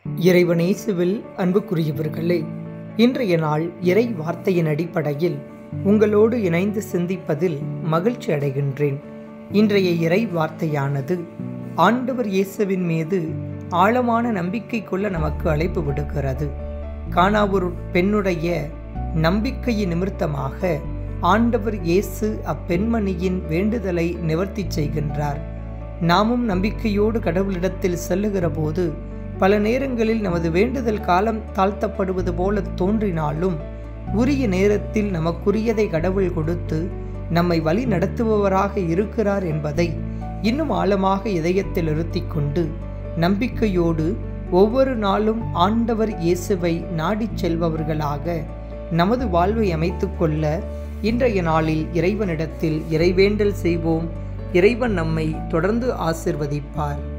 இறைவனேசுவில் அன்புக்குரியவர்களே இன்றைய நாள் இறை வார்த்தையின் அடிப்படையில் உங்களோடு இணைந்து சிந்திப்பதில் மகிழ்ச்சி அடைகின்றேன் இன்றைய இறை வார்த்தையானது ஆண்டவர் இயேசுவின் மீது ஆழமான நம்பிக்கை கொள்ள நமக்கு அழைப்பு விடுக்கிறது காணா ஒரு பெண்ணுடைய நம்பிக்கையின் நிமித்தமாக ஆண்டவர் இயேசு அப்பெண்மணியின் வேண்டுதலை நிவர்த்தி செய்கின்றார் நாமும் நம்பிக்கையோடு கடவுளிடத்தில் செல்லுகிற போது பல நேரங்களில் நமது வேண்டுதல் காலம் தாழ்த்தப்படுவது போல தோன்றினாலும் உரிய நேரத்தில் நமக்குரியதை கடவுள் கொடுத்து நம்மை வழி நடத்துபவராக இருக்கிறார் என்பதை இன்னும் ஆழமாக இதயத்தில் இருத்திக் கொண்டு நம்பிக்கையோடு ஒவ்வொரு நாளும் ஆண்டவர் இயேசுவை நாடிச் செல்பவர்களாக நமது வாழ்வை அமைத்துக் கொள்ள இன்றைய நாளில் இறைவனிடத்தில் இறைவேண்டல் செய்வோம் இறைவன் நம்மை தொடர்ந்து ஆசிர்வதிப்பார்